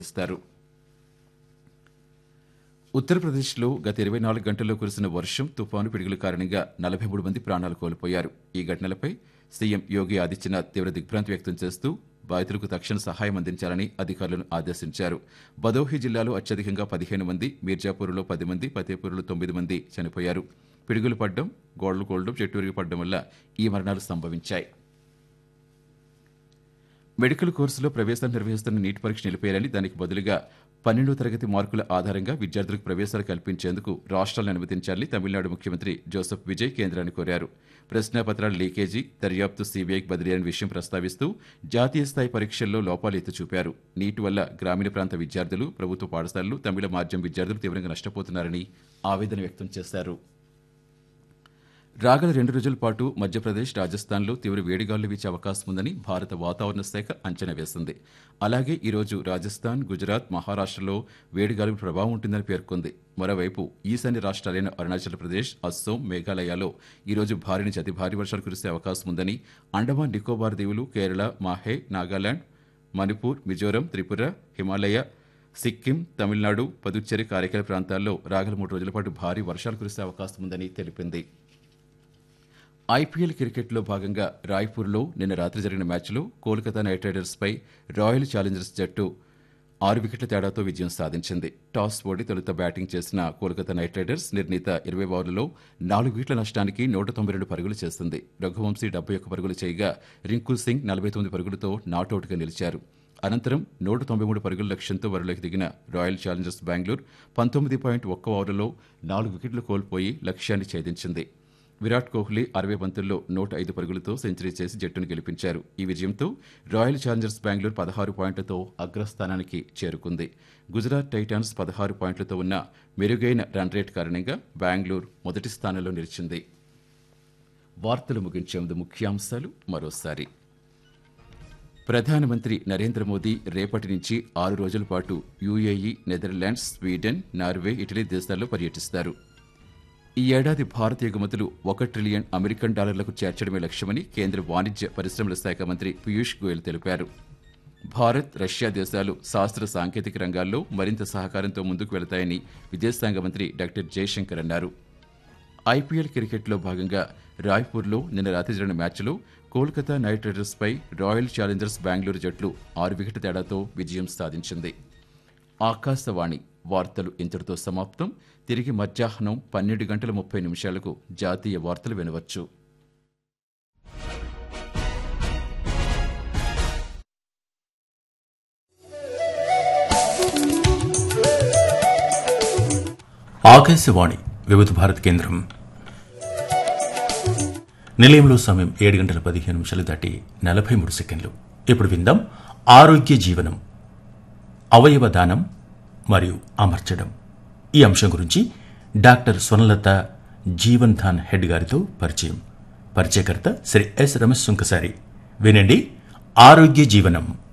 ఇస్తారు ఉత్తరప్రదేశ్లో గత ఇరవై నాలుగు గంటల్లో కురిసిన వర్షం తుఫాను పిడుగుల కారణంగా నలభై మూడు మంది ప్రాణాలు కోల్పోయారు ఈ ఘటనలపై సీఎం యోగి ఆదిత్యనాథ్ తీవ్ర దిగ్భ్రాంతి వ్యక్తం చేస్తూ బాధితులకు తక్షణ సహాయం అందించాలని అధికారులను ఆదేశించారు బదోహి జిల్లాలో అత్యధికంగా పదిహేను మంది మీర్జాపూర్లో పది మంది ఫతేపూర్లో తొమ్మిది మంది చనిపోయారు పిడుగులు పడ్డం గోడలు కోల్డం చెట్టు విరిగి పడ్డం వల్ల ఈ మరణాలు సంభవించాయి మెడికల్ కోర్సులో ప్రవేశాలు నిర్వహిస్తున్న నీట్ పరీక్ష నిలిపేయాలని దానికి బదులుగా పన్నెండో తరగతి మార్కుల ఆధారంగా విద్యార్థులకు ప్రవేశాలు కల్పించేందుకు రాష్ట్రాలను అనుమతించాలని తమిళనాడు ముఖ్యమంత్రి జోసెఫ్ విజయ్ కేంద్రాన్ని కోరారు ప్రశ్నాపత్రాల లీకేజీ దర్యాప్తు సీబీఐకి బదిలీ అనే విషయం ప్రస్తావిస్తూ జాతీయ స్థాయి పరీక్షల్లో లోపాలు ఎత్తి చూపారు నీటి వల్ల గ్రామీణ ప్రాంత విద్యార్థులు ప్రభుత్వ పాఠశాలలు తమిళ మాధ్యమ విద్యార్థులు తీవ్రంగా నష్టపోతున్నారని ఆవేదన వ్యక్తం చేశారు రాగల రెండు రోజుల పాటు మధ్యప్రదేశ్ రాజస్థాన్లో తీవ్ర వేడిగాలు వీచే అవకాశం ఉందని భారత వాతావరణ శాఖ అంచనా వేసింది అలాగే ఈరోజు రాజస్థాన్ గుజరాత్ మహారాష్ట్రలో వేడిగాలుల ప్రభావం ఉంటుందని పేర్కొంది మరోవైపు ఈశాన్య రాష్ట్రాలైన అరుణాచల్ ప్రదేశ్ అస్సోం మేఘాలయలో ఈరోజు భారీ నుంచి అతి భారీ వర్షాలు కురిసే అవకాశం ఉందని అండమాన్ నికోబార్ దీవులు కేరళ మాహే నాగాలాండ్ మణిపూర్ మిజోరం త్రిపుర హిమాలయ సిక్కిం తమిళనాడు పుదుచ్చేరి కారైకాల ప్రాంతాల్లో రాగల మూడు రోజుల పాటు భారీ వర్షాలు కురిసే అవకాశం ఉందని తెలిపింది ఐపీఎల్ క్రికెట్లో భాగంగా రాయ్పూర్లో నిన్న రాత్రి జరిగిన మ్యాచ్లో కోల్కతా నైట్ రైడర్స్పై రాయల్ ఛాలెంజర్స్ జట్టు ఆరు వికెట్ల తేడాతో విజయం సాధించింది టాస్ ఓడి తొలుత బ్యాటింగ్ చేసిన కోల్కతా నైట్ రైడర్స్ నిర్ణీత ఇరవై ఓవర్లలో నాలుగు వికెట్ల నష్టానికి నూట తొంభై రెండు పరుగులు చేస్తుంది రఘువంశీ డెబ్బై ఒక్క పరుగులు చేయగా రింకు సింగ్ నలభై తొమ్మిది పరుగులతో నాటౌట్గా నిలిచారు అనంతరం నూట తొంభై మూడు పరుగుల లక్ష్యంతో బరిలోకి దిగిన రాయల్ ఛాలెంజర్స్ బెంగళూరు పంతొమ్మిది పాయింట్ ఒక్క ఓవర్లలో నాలుగు వికెట్లు కోల్పోయి లక్ష్యాన్ని ఛేదించింది విరాట్ కోహ్లీ అరవై బంతుల్లో నూట ఐదు పరుగులతో సెంచరీ చేసి జట్టును గెలిపించారు ఈ విజయంతో రాయల్ ఛాలెంజర్స్ బెంగళూరు పదహారు పాయింట్లతో అగ్రస్థానానికి చేరుకుంది గుజరాత్ టైటాన్స్ పదహారు పాయింట్లతో ఉన్న మెరుగైన రన్ రేట్ కారణంగా బెంగళూరు మొదటి స్థానంలో నిలిచింది వార్తలు ముగించే ముందు ముఖ్యాంశాలు మరోసారి ప్రధానమంత్రి నరేంద్ర మోదీ రేపటి నుంచి ఆరు రోజుల పాటు UAE Netherlands Sweden Norway Italy దేశాల్లో పర్యటిస్తారు ఈ ఏడాది భారత ఎగుమతులు ఒక ట్రిలియన్ అమెరికన్ డాలర్లకు చేర్చడమే లక్ష్యమని కేంద్ర వాణిజ్య పరిశ్రమల శాఖ మంత్రి పీయూష్ గోయల్ తెలిపారు భారత్ రష్యా దేశాలు శాస్త్ర సాంకేతిక రంగాల్లో మరింత సహకారంతో ముందుకు వెళతాయని విదేశాంగ మంత్రి డాక్టర్ జయశంకర్ అన్నారు ఐపీఎల్ క్రికెట్లో భాగంగా రాయ్పూర్లో నిన్న రాత్రి జరిగిన మ్యాచ్లో కోల్కతా నైట్ రైడర్స్పై రాయల్ ఛాలెంజర్స్ బెంగళూరు జట్లు ఆరు వికెట్ల తేడాతో విజయం సాధించింది ఆకాశవాణి వార్తలు ఇంతటితో సమాప్తం తిరిగి మధ్యాహ్నం పన్నెండు గంటల ముప్పై నిమిషాలకు జాతీయ వార్తలు వినవచ్చు ఆకాశవాణి వివిధ భారత్ కేంద్రం నిలయంలో సమయం ఏడు గంటల పదిహేను నిమిషాలు దాటి నలభై మూడు సెకండ్లు ఇప్పుడు విందాం ఆరోగ్య జీవనం అవయవ దానం మరియు అమర్చడం ఈ అంశం గురించి డాక్టర్ స్వర్ణలత జీవన్ ధాన్ హెడ్ గారితో పరిచయం పరిచయకర్త శ్రీ ఎస్ రమేష్ సుంకసారి వినండి ఆరోగ్య జీవనం